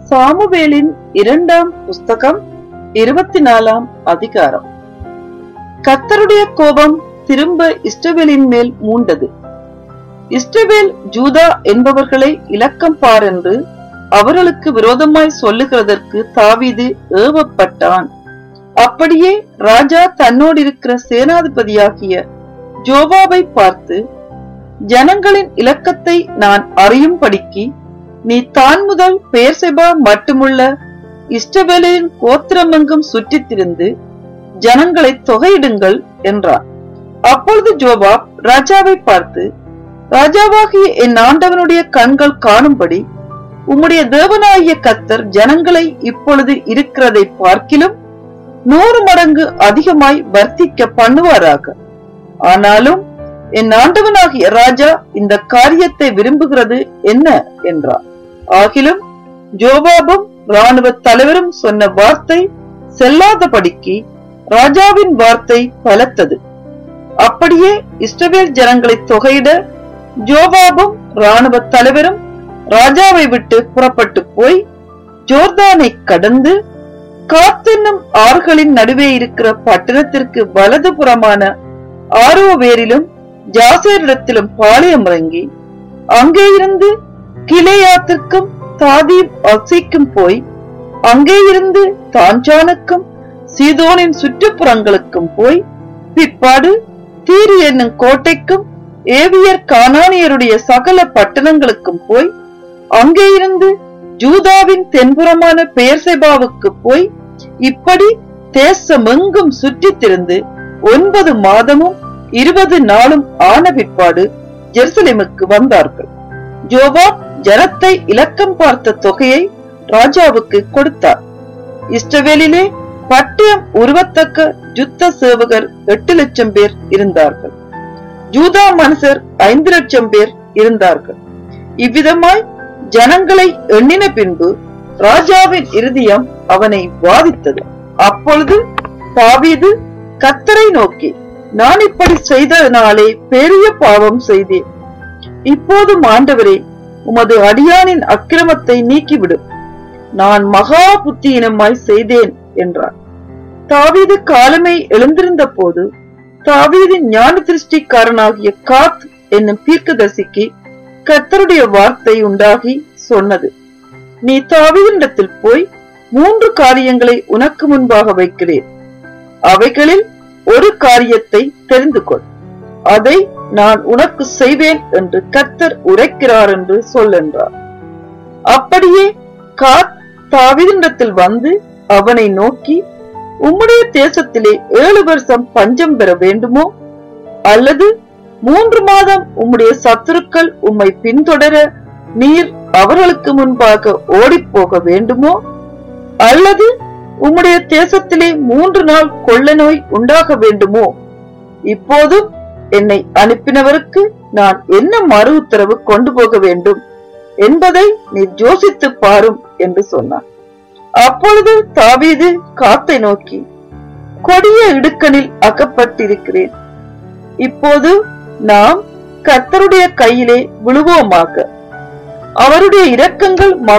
சாமுவேலின் இரண்டாம் புஸ்தகம் இருபத்தி நாலாம் அதிகாரம் கர்த்தருடைய கோபம் திரும்ப இஸ்ரவேலின் மேல் மூண்டது இஸ்ரவேல் ஜூதா என்பவர்களை இலக்கம் பார் என்று அவர்களுக்கு விரோதமாய் சொல்லுகிறதற்கு தாவீது ஏவப்பட்டான் அப்படியே ராஜா தன்னோடு இருக்கிற சேனாதிபதியாகிய ஜோவாவை பார்த்து ஜனங்களின் இலக்கத்தை நான் அறியும்படிக்கு நீ தான் முதல் பேர்செபா மட்டுமுள்ள இஷ்டவேலின் கோத்திரமெங்கும் சுற்றித் திரிந்து ஜனங்களை தொகையிடுங்கள் என்றார் அப்பொழுது ஜோபாப் ராஜாவை பார்த்து ராஜாவாகிய என் ஆண்டவனுடைய கண்கள் காணும்படி உம்முடைய தேவனாகிய கத்தர் ஜனங்களை இப்பொழுது இருக்கிறதை பார்க்கிலும் நூறு மடங்கு அதிகமாய் வர்த்திக்க பண்ணுவாராக ஆனாலும் என் ஆண்டவனாகிய ராஜா இந்த காரியத்தை விரும்புகிறது என்ன என்றார் ஆகிலும் ஜோபாபும் ராணுவ தலைவரும் சொன்ன வார்த்தை செல்லாதபடிக்கு ராஜாவின் வார்த்தை பலத்தது அப்படியே இஸ்ரவேல் ஜனங்களை தொகையிட ஜோபாபும் ராணுவ தலைவரும் ராஜாவை விட்டு புறப்பட்டு போய் ஜோர்தானை கடந்து காத்தென்னும் ஆறுகளின் நடுவே இருக்கிற பட்டணத்திற்கு வலது புறமான ஆரோவேரிலும் ஜாசேரிடத்திலும் பாளையம் இறங்கி அங்கே இருந்து கிளையாத்திற்கும் தாதீம் அசிக்கும் போய் அங்கே இருந்து தாஞ்சானுக்கும் சீதோனின் சுற்றுப்புறங்களுக்கும் போய் பிற்பாடு தீரு என்னும் கோட்டைக்கும் ஏவியர் கானானியருடைய சகல பட்டணங்களுக்கும் போய் அங்கே இருந்து ஜூதாவின் தென்புறமான பெயர்செபாவுக்கு போய் இப்படி தேசமெங்கும் சுற்றித் திரிந்து ஒன்பது மாதமும் இருபது நாளும் ஆன பிற்பாடு ஜெருசலேமுக்கு வந்தார்கள் ஜோபாப் ஜனத்தை இலக்கம் பார்த்த தொகையை ராஜாவுக்கு கொடுத்தார் இஸ்ரவேலிலே பட்டயம் உருவத்தக்க யுத்த சேவகர் எட்டு லட்சம் பேர் இருந்தார்கள் ஜூதா மனுஷர் ஐந்து லட்சம் பேர் இருந்தார்கள் இவ்விதமாய் ஜனங்களை எண்ணின பின்பு ராஜாவின் இருதயம் அவனை வாதித்தது அப்பொழுது தாவீது கத்தரை நோக்கி நான் இப்படி செய்ததனாலே பெரிய பாவம் செய்தேன் இப்போதும் ஆண்டவரே உமது அடியானின் அக்கிரமத்தை நீக்கிவிடும் நான் மகா புத்தியினமாய் செய்தேன் என்றார் தாவீது காலமே எழுந்திருந்த போது தாவீதின் ஞான திருஷ்டிக்காரனாகிய காத் என்னும் தீர்க்கதரிசிக்கு கர்த்தருடைய வார்த்தை உண்டாகி சொன்னது நீ தாவீதினிடத்தில் போய் மூன்று காரியங்களை உனக்கு முன்பாக வைக்கிறேன் அவைகளில் ஒரு காரியத்தை தெரிந்து கொள் அதை நான் உனக்கு செய்வேன் என்று கர்த்தர் உரைக்கிறார் என்று சொல்லென்றார் அப்படியே காத் தாவீதினிடத்தில் வந்து அவனை நோக்கி உம்முடைய தேசத்திலே ஏழு வருஷம் பஞ்சம் பெற வேண்டுமோ அல்லது மூன்று மாதம் உம்முடைய சத்துருக்கள் உம்மை பின்தொடர நீர் அவர்களுக்கு முன்பாக ஓடிப்போக வேண்டுமோ அல்லது உம்முடைய தேசத்திலே மூன்று நாள் கொள்ள நோய் உண்டாக வேண்டுமோ இப்போதும் என்னை அனுப்பினவருக்கு நான் என்ன மறு உத்தரவு கொண்டு போக வேண்டும் என்பதை நீ யோசித்து பாரும் என்று சொன்னார் அப்பொழுது தாவீது காத்தை நோக்கி கொடிய இடுக்கணில் அகப்பட்டிருக்கிறேன் இப்போது நாம் கர்த்தருடைய கையிலே விழுவோமாக அவருடைய இரக்கங்கள்